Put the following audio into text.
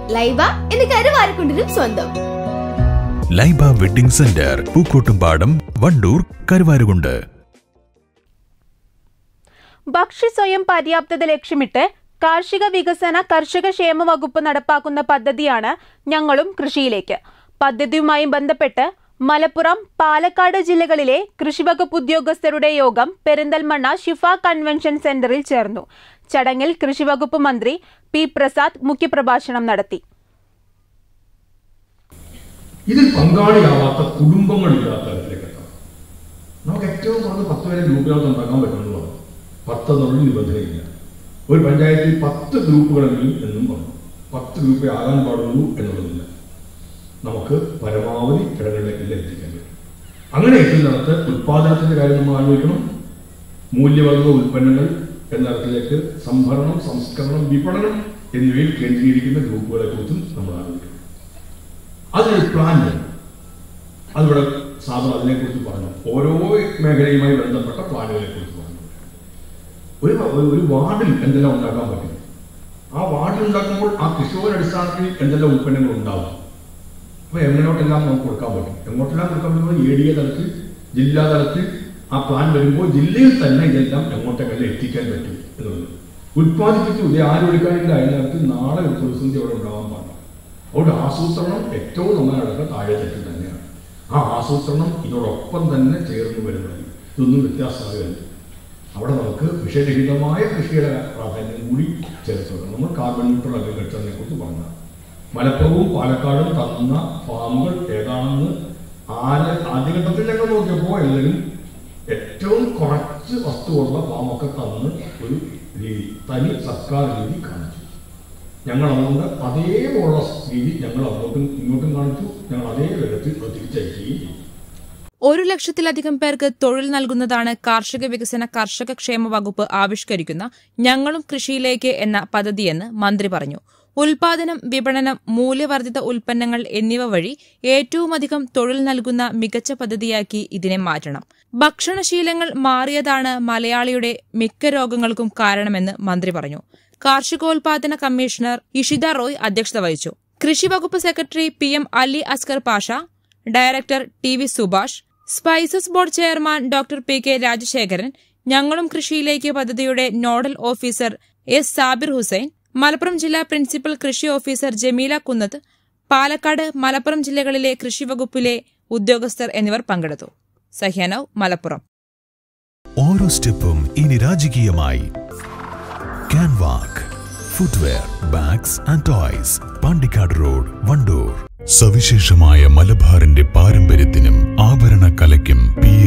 ലൈബ എന്ന് കരുവാരക്കുണ്ടിനും സ്വന്തം ലൈബ വെഡിംഗ് സെന്റർ പൂക്കോട്ടുംപാടം വണ്ടൂർ കരുവാരുകുണ്ട് ഭക്ഷ്യ സ്വയം പര്യാപ്തത ലക്ഷ്യമിട്ട് കാർഷിക വികസന കർഷക ക്ഷേമ വകുപ്പ് നടപ്പാക്കുന്ന പദ്ധതിയാണ് ഞങ്ങളും കൃഷിയിലേക്ക് പദ്ധതിയുമായി ബന്ധപ്പെട്ട് മലപ്പുറം പാലക്കാട് ജില്ലകളിലെ കൃഷിവകുപ്പ് ഉദ്യോഗസ്ഥരുടെ യോഗം പെരിന്തൽമണ്ണ ഷിഫ കൺവെൻഷൻ സെന്ററിൽ ചേർന്നു ചടങ്ങിൽ കൃഷിവകുപ്പ് മന്ത്രി പി പ്രസാദ് മുഖ്യപ്രഭാഷണം നടത്തി ഇതിൽ പങ്കാളിയാവാത്ത കുടുംബങ്ങളില്ലാത്ത തരത്തിലേക്ക് എത്തണം നമുക്ക് ഏറ്റവും കുറഞ്ഞ് പത്ത് വരെ ഗ്രൂപ്പുകൾക്ക് ഉണ്ടാക്കാൻ പറ്റുമെന്ന് പറഞ്ഞു പത്ത് എന്നുള്ള നിബന്ധനയില്ല ഒരു പഞ്ചായത്തിൽ പത്ത് ഗ്രൂപ്പുകളെങ്കിലും എന്നും പറഞ്ഞു പത്ത് ഗ്രൂപ്പേ ആകാൻ പാടുള്ളൂ എന്നുള്ളതില്ല നമുക്ക് പരമാവധി ഇടങ്ങളിലേക്ക് എത്തിക്കാൻ പറ്റും അങ്ങനെ എത്തുന്നിടത്ത് ഉത്പാദനത്തിന്റെ കാര്യം നമ്മൾ ആലോചിക്കണം മൂല്യവർഗ ഉൽപ്പന്നങ്ങൾ എന്ന തരത്തിലേക്ക് സംഭരണം സംസ്കരണം വിപണനം എന്നിവയിൽ കേന്ദ്രീകരിക്കുന്ന ഗ്രൂപ്പുകളെ കുറിച്ചും നമ്മൾ ആലോചിക്കണം അതിനൊരു പ്ലാൻ വേണം അതിവിടെ സാധനം അതിനെക്കുറിച്ച് പറഞ്ഞു ഓരോ മേഖലയുമായി ബന്ധപ്പെട്ട പ്ലാനുകളെ കുറിച്ച് പറഞ്ഞു ഒരു ഒരു- ഒരു വാർഡിൽ എന്തെല്ലാം ഉണ്ടാക്കാൻ പറ്റും ആ വാർഡിൽ ഉണ്ടാക്കുമ്പോൾ ആ കൃഷിയോട് അടിസ്ഥാനത്തിൽ എന്തെല്ലാം ഉൽപ്പന്നങ്ങൾ ഉണ്ടാവും അപ്പൊ എങ്ങനെയോട്ടെല്ലാം നമുക്ക് കൊടുക്കാൻ പറ്റും എങ്ങോട്ടെല്ലാം കൊടുക്കാൻ പറ്റുമ്പോൾ എ ഡി എ തലത്തിൽ ജില്ലാ തലത്തിൽ ആ പ്ലാൻ വരുമ്പോൾ ജില്ലയിൽ തന്നെ ഇതെല്ലാം എങ്ങോട്ടെല്ലാം എത്തിക്കാൻ പറ്റും എന്നുള്ളത് ഉത്പാദിപ്പിച്ച് ഉദയ ആരും എടുക്കാനില്ല അതിനകത്ത് നാളെ ഒരു പ്രതിസന്ധി അവിടെ ഉണ്ടാവാൻ പാടില്ല അതുകൊണ്ട് ആസൂത്രണം ഏറ്റവും നന്നായി നടക്കുക താഴെ തട്ടിൽ തന്നെയാണ് ആ ആസൂത്രണം ഇതിനോടൊപ്പം തന്നെ ചേർന്ന് വരുന്നത് ഇതൊന്നും വ്യത്യാസമാകുകയല്ല അവിടെ നമുക്ക് വിഷയരഹിതമായ കൃഷിയുടെ പ്രാധാന്യം കൂടി ചേർത്ത് വെക്കണം നമ്മൾ കാർബൺ ന്യൂട്രൽ അഗ്രികൾച്ചറിനെ കുറിച്ച് പറഞ്ഞ മലപ്പുറവും പാലക്കാടും തന്ന ഫാമുകൾ ഏതാണെന്ന് ആര് ആദ്യഘട്ടത്തിൽ ഞങ്ങൾ നോക്കിയപ്പോൾ എല്ലാവരും ഏറ്റവും കുറച്ച് വസ്തുവുള്ള ഫാമൊക്കെ തന്ന് ഒരു രീതി തനി സർക്കാർ രീതി കാണിച്ചു ഞങ്ങൾ അതുകൊണ്ട് അതേപോലുള്ള രീതി ഞങ്ങൾ അങ്ങോട്ടും ഇങ്ങോട്ടും കാണിച്ചു ഞങ്ങൾ അതേ വേഗത്തിൽ തിരിച്ചയക്കുകയും ചെയ്തു ഒരു ലക്ഷത്തിലധികം പേർക്ക് തൊഴിൽ നൽകുന്നതാണ് കാർഷിക വികസന കർഷക ക്ഷേമ വകുപ്പ് ആവിഷ്കരിക്കുന്ന ഞങ്ങളും കൃഷിയിലേക്ക് എന്ന പദ്ധതിയെന്ന് മന്ത്രി പറഞ്ഞു ഉൽപാദനം വിപണനം മൂല്യവർദ്ധിത ഉൽപ്പന്നങ്ങൾ എന്നിവ വഴി ഏറ്റവുമധികം തൊഴിൽ നൽകുന്ന മികച്ച പദ്ധതിയാക്കി ഇതിനെ മാറ്റണം ഭക്ഷണശീലങ്ങൾ മാറിയതാണ് മലയാളിയുടെ മിക്ക രോഗങ്ങൾക്കും കാരണമെന്ന് മന്ത്രി പറഞ്ഞു കാർഷികോൽപാദന കമ്മീഷണർ ഇഷിത റോയ് അധ്യക്ഷത വഹിച്ചു കൃഷി വകുപ്പ് secretary P M Ali Askar Pasha director T V Subhash spices board chairman doctor P K Rajasekharan ഞങ്ങളും കൃഷിയിലേക്ക് പദ്ധതിയുടെ nodal officer S Sabir Hussain Malappuram ജില്ലാ പ്രിൻസിപ്പൽ കൃഷി ഓഫീസർ ജമീല കുന്നത്ത് പാലക്കാട് മലപ്പുറം ജില്ലകളിലെ കൃഷി വകുപ്പിലെ ഉദ്യോഗസ്ഥർ എന്നിവർ പങ്കെടുത്തു സഹ്യാനവ് മലപ്പുറം ഓരോ സ്റ്റെപ്പും ഇനി രാജകീയമായി Canwalk footwear bags and toys Pandikkad road Wandoor സവിശേഷമായ മലബാറിന്റെ പാരമ്പര്യത്തിനും ആഭരണ കലയ്ക്കും പി എ